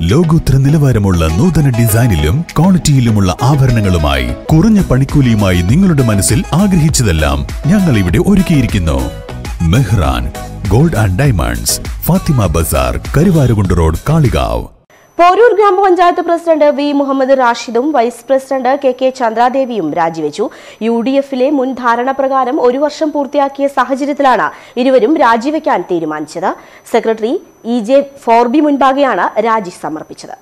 ലോകോത്തര നിലവാരമുള്ള നൂതന ഡിസൈനിലും ക്വാളിറ്റിയിലുമുള്ള ആഭരണങ്ങളുമായി കുറഞ്ഞ പണിക്കൂലിയുമായി നിങ്ങളുടെ മനസ്സിൽ ആഗ്രഹിച്ചതെല്ലാം ഞങ്ങൾ ഇവിടെ ഒരുക്കിയിരിക്കുന്നു Mehran gold and diamonds Fathima Bazar Karuvarakundu road Kalikavu Poroor ഗ്രാമപഞ്ചായത്ത് പ്രസിഡന്റ് വി മുഹമ്മദ് റാഷിദും വൈസ് പ്രസിഡന്റ് കെ കെ ചന്ദ്രാദേവിയും രാജിവെച്ചു യു ഡി എഫിലെ മുൻ ധാരണ പ്രകാരം ഒരു വർഷം പൂർത്തിയാക്കിയ സാഹചര്യത്തിലാണ് ഇരുവരും രാജിവെക്കാൻ തീരുമാനിച്ചത് സെക്രട്ടറി ഇ ജെ ഫോർബി മുൻപാകെയാണ് രാജി സമർപ്പിച്ചത്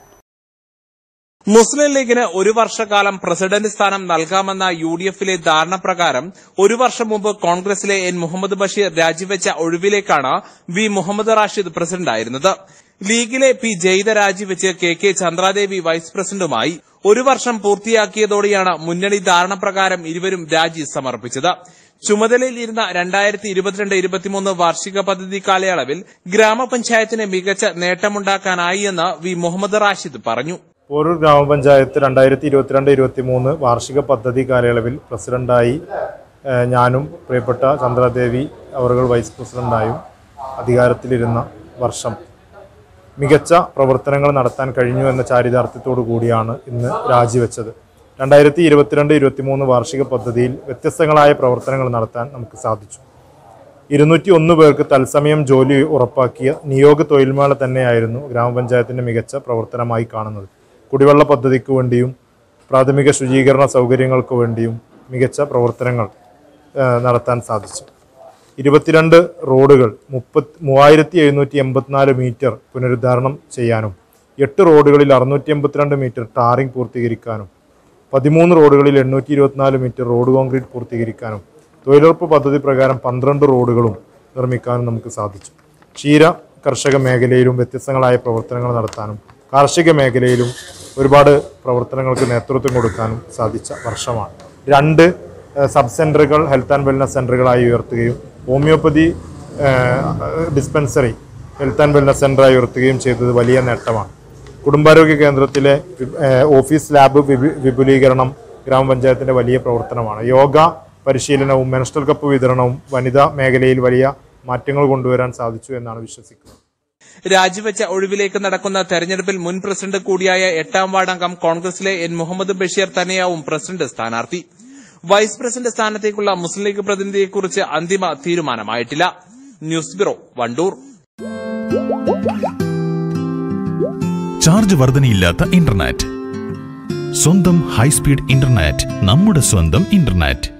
മുസ്ലിം ലീഗിന് ഒരു വർഷക്കാലം പ്രസിഡന്റ് സ്ഥാനം നൽകാമെന്ന യു ഡി എഫിലെ ധാരണ പ്രകാരം ഒരു വർഷം മുമ്പ് കോൺഗ്രസിലെ എൻ മുഹമ്മദ് ബഷീർ രാജിവെച്ച ഒഴിവിലേക്കാണ് വി മുഹമ്മദ് റാഷിദ് പ്രസിഡന്റായിരുന്നത് ലീഗിലെ പി ജയ്ത രാജിവെച്ച് കെ കെ ചന്ദ്രാദേവി വൈസ് പ്രസിഡന്റുമായി ഒരു വർഷം പൂർത്തിയാക്കിയതോടെയാണ് മുന്നണി ധാരണ പ്രകാരം ഇരുവരും രാജി സമർപ്പിച്ചത് ചുമതലയിൽ ഇരുന്ന രണ്ടായിരത്തി ഇരുപത്തിരണ്ട് ഇരുപത്തിമൂന്ന് വാർഷിക പദ്ധതി കാലയളവിൽ ഗ്രാമപഞ്ചായത്തിന് മികച്ച നേട്ടമുണ്ടാക്കാനായി എന്ന് വി മുഹമ്മദ് റാഷിദ് പറഞ്ഞു പോരൂർ ഗ്രാമപഞ്ചായത്ത് രണ്ടായിരത്തി ഇരുപത്തിരണ്ട് ഇരുപത്തി മൂന്ന് വാർഷിക പദ്ധതി കാലയളവിൽ പ്രസിഡന്റായി ഏഹ്, ഞാനും പ്രിയപ്പെട്ട ചന്ദ്രദേവി അവറുകൾ വൈസ് പ്രസിഡന്റായും അധികാരത്തിലിരുന്ന വർഷം മികച്ച പ്രവർത്തനങ്ങൾ നടത്താൻ കഴിഞ്ഞു എന്ന ചാരിതാർത്ഥ്യത്തോടു കൂടിയാണ് ഇന്ന് രാജിവെച്ചത് രണ്ടായിരത്തി ഇരുപത്തിരണ്ട് ഇരുപത്തിമൂന്ന് വാർഷിക പദ്ധതിയിൽ വ്യത്യസ്തങ്ങളായ പ്രവർത്തനങ്ങൾ നടത്താൻ നമുക്ക് സാധിച്ചു ഇരുന്നൂറ്റി ഒന്ന് പേർക്ക് തത്സമയം ജോലി ഉറപ്പാക്കിയ നിയോഗ തൊഴിൽമേള തന്നെയായിരുന്നു ഗ്രാമപഞ്ചായത്തിന്റെ മികച്ച പ്രവർത്തനമായി കാണുന്നത് കുടിവെള്ള പദ്ധതിക്ക് വേണ്ടിയും പ്രാഥമിക ശുചീകരണ സൗകര്യങ്ങൾക്ക് വേണ്ടിയും മികച്ച പ്രവർത്തനങ്ങൾ ആ, നടത്താൻ സാധിച്ചു ഇരുപത്തിരണ്ട് റോഡുകൾ മുപ്പത് മൂവായിരത്തി എഴുന്നൂറ്റി എൺപത്തിനാല് മീറ്റർ പുനരുദ്ധാരണം ചെയ്യാനും എട്ട് റോഡുകളിൽ അറുന്നൂറ്റി എൺപത്തിരണ്ട് മീറ്റർ ടാറിംഗ് പൂർത്തീകരിക്കാനും പതിമൂന്ന് റോഡുകളിൽ എണ്ണൂറ്റി ഇരുപത്തിനാല് മീറ്റർ റോഡ് കോൺക്രീറ്റ് പൂർത്തീകരിക്കാനും തൊഴിലുറപ്പ് പദ്ധതി പ്രകാരം പന്ത്രണ്ട് റോഡുകളും നിർമ്മിക്കാനും നമുക്ക് സാധിച്ചു ക്ഷീര കർഷക മേഖലയിലും വ്യത്യസ്തങ്ങളായ പ്രവർത്തനങ്ങൾ നടത്താനും കാർഷിക മേഖലയിലും ഒരുപാട് പ്രവർത്തനങ്ങൾക്ക് നേതൃത്വം കൊടുക്കാനും സാധിച്ച വർഷമാണ് രണ്ട് ഏഹ്, സബ് സെന്ററുകൾ ഹെൽത്ത് ആൻഡ് വെൽനസ് സെന്ററുകളായി ഉയർത്തുകയും ഹോമിയോപ്പതി ഏഹ്, ഡിസ്പെൻസറി ഹെൽത്ത് ആൻഡ് വെൽനസ് സെന്ററായി ഉയർത്തുകയും ചെയ്തത് വലിയ നേട്ടമാണ് കുടുംബാരോഗ്യ കേന്ദ്രത്തിലെ വി- ഏഹ് ഓഫീസ് ലാബ് വിപു- വിപുലീകരണം ഗ്രാമപഞ്ചായത്തിന്റെ വലിയ പ്രവർത്തനമാണ് യോഗ പരിശീലനവും മെൻസ്ട്രൽ കപ്പ് വിതരണവും വനിതാ മേഖലയിൽ വലിയ മാറ്റങ്ങൾ കൊണ്ടുവരാൻ സാധിച്ചു എന്നാണ് വിശ്വസിക്കുന്നത് രാജിവെച്ച ഒഴിവിലേക്ക് നടക്കുന്ന തെരഞ്ഞെടുപ്പിൽ മുൻ പ്രസിഡന്റ് കൂടിയായ എട്ടാം വാർഡ് അംഗം കോൺഗ്രസിലെ എൻ മുഹമ്മദ് ബഷീർ തന്നെയാവും പ്രസിഡന്റ് സ്ഥാനാർത്ഥി വൈസ് പ്രസിഡന്റ് സ്ഥാനത്തേക്കുള്ള മുസ്ലിം ലീഗ് പ്രതിനിധിയെക്കുറിച്ച് അന്തിമ തീരുമാനമായിട്ടില്ല ന്യൂസ് ബ്യൂറോ വണ്ടൂർ ചാർജ് വർധനയില്ലാത്ത ഇന്റർനെറ്റ് സ്വന്തം ഹൈസ്പീഡ് ഇന്റർനെറ്റ് നമ്മുടെ സ്വന്തം ഇന്റർനെറ്റ്